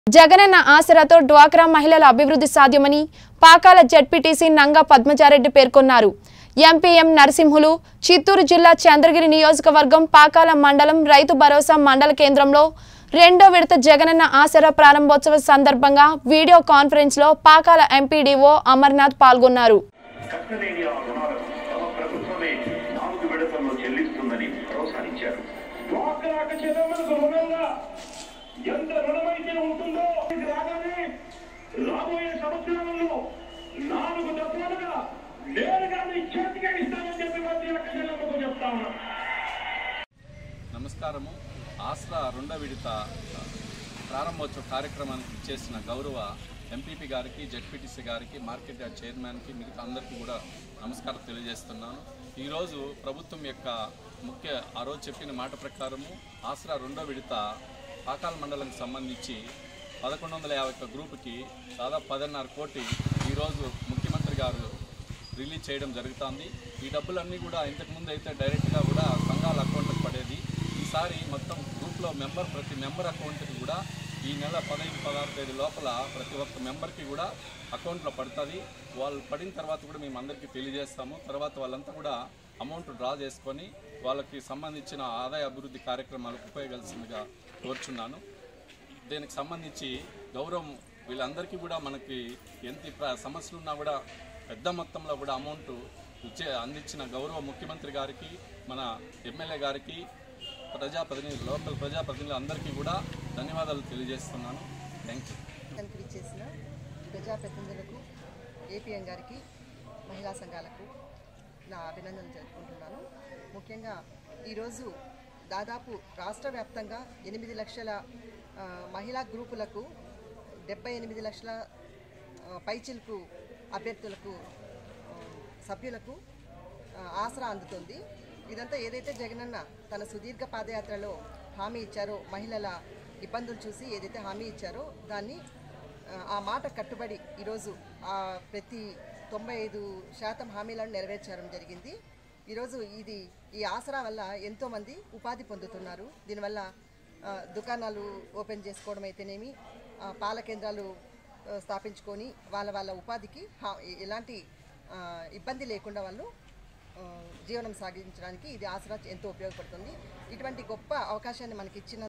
జగనన్న ఆసరాతో డ్వాక్రా మహిళల అభివృద్ధి సాధ్యమని పాకాల జడ్పీటీసీ నంగా పద్మచారెడ్డి పేర్కొన్నారు ఎంపీఎం నరసింహులు చిత్తూరు జిల్లా చంద్రగిరి నియోజకవర్గం పాకాల మండలం రైతు భరోసా మండల కేంద్రంలో రెండో విడత జగనన్న ఆసరా ప్రారంభోత్సవ సందర్భంగా వీడియో కాన్ఫరెన్స్ లో పాకాల ఎంపీడీఓ అమర్నాథ్ పాల్గొన్నారు కట్టలేని ఆ రుణాలను తమ ప్రభుత్వమే నాలుగు విడతల్లో చెల్లిస్తుందని భరోసానిచ్చారు డ్వాక్రాకు చెల్లెమ్మలకు రుణంగా ఎంత రుణమైతే ఉంటుందో ఇది రాగానే రాబోయే సంవత్సరాలలో నాలుగు దఫాలుగా నేరుగా మీ చేతికే ఇస్తామని చెప్పి ప్రతి ఒక్క చెల్లెమ్మకు చెప్తా ఉన్నాం నమస్కారము ఆస్రా రెండో విడత ప్రారంభోత్సవ కార్యక్రమానికి చేసిన గౌరవ ఎంపీపీ గారికి జడ్పీటీసీ గారికి మార్కెట్ యార్డ్ చైర్మన్కి మిగతా అందరికీ కూడా నమస్కారం తెలియజేస్తున్నాను ఈరోజు ప్రభుత్వం యొక్క ముఖ్య ఆ రోజు చెప్పిన మాట ప్రకారము ఆస్రా రెండో విడత పాకాల మండలంకి సంబంధించి పదకొండు వందల యాభై ఒక్క గ్రూపుకి దాదాపు పదిన్నర కోటి ఈరోజు ముఖ్యమంత్రి గారు రిలీజ్ చేయడం జరుగుతుంది ఈ డబ్బులన్నీ కూడా ఇంతకుముందు అయితే డైరెక్ట్గా కూడా సంఘాల అకౌంట్కి పడేది ఈసారి మొత్తం గ్రూప్లో మెంబర్ ప్రతి మెంబర్ అకౌంట్కి కూడా ఈ నెల పదహైదు పదహారు తేదీ లోపల ప్రతి ఒక్క మెంబర్కి కూడా అకౌంట్లో పడుతుంది వాళ్ళు పడిన తర్వాత కూడా మేము అందరికీ తెలియజేస్తాము తర్వాత వాళ్ళంతా కూడా అమౌంట్ డ్రా చేసుకొని వాళ్ళకి సంబంధించిన ఆదాయ అభివృద్ధి కార్యక్రమాలకు ఉపయోగించాల్సిందిగా కోరుచున్నాను దీనికి సంబంధించి గౌరవం వీళ్ళందరికీ కూడా మనకి ఎంత ప్ర- సమస్యలు ఉన్నా కూడా పెద్ద మొత్తంలో కూడా అమౌంట్ ఇచ్చే అందించిన గౌరవ ముఖ్యమంత్రి గారికి మన ఎమ్మెల్యే గారికి ప్రజాప్రతినిధులు లోకల్ ప్రజాప్రతినిధులు అందరికీ కూడా ధన్యవాదాలు తెలియజేస్తున్నాను థ్యాంక్ యూ కనిపిడి చేసిన ప్రజాప్రతినిధులకు ఏపీఎం గారికి మహిళా సంఘాలకు నా అభినందనలు జరుపుకుంటున్నాను ముఖ్యంగా ఈరోజు దాదాపు రాష్ట్ర వ్యాప్తంగా ఎనిమిది లక్షల ఆ, మహిళా గ్రూపులకు డెబ్బై ఎనిమిది లక్షల ఆ, పైచిలకు అభ్యర్థులకు ఆ, సభ్యులకు ఆ, ఆసరా అందుతుంది ఇదంతా ఏదైతే జగనన్న తన సుదీర్ఘ పాదయాత్రలో హామీ ఇచ్చారో మహిళల ఇబ్బందులు చూసి ఏదైతే హామీ ఇచ్చారో దాన్ని ఆ, ఆ మాట కట్టుబడి ఈరోజు ఆ ప్రతి తొంభై ఐదు శాతం హామీలను నెరవేర్చడం జరిగింది ఈరోజు ఇది ఈ ఆసరా వల్ల ఎంతోమంది ఉపాధి పొందుతున్నారు దీనివల్ల ఆ, దుకాణాలు ఓపెన్ చేసుకోవడం అయితేనేమి ఆ, పాల కేంద్రాలు ఆ, స్థాపించుకొని వాళ్ళ వాళ్ళ ఉపాధికి హా- ఎలాంటి ఆ, ఇబ్బంది లేకుండా వాళ్ళు ఆ, జీవనం సాగించడానికి ఇది ఆసరా ఎంతో ఉపయోగపడుతుంది ఇటువంటి గొప్ప అవకాశాన్ని మనకి ఇచ్చిన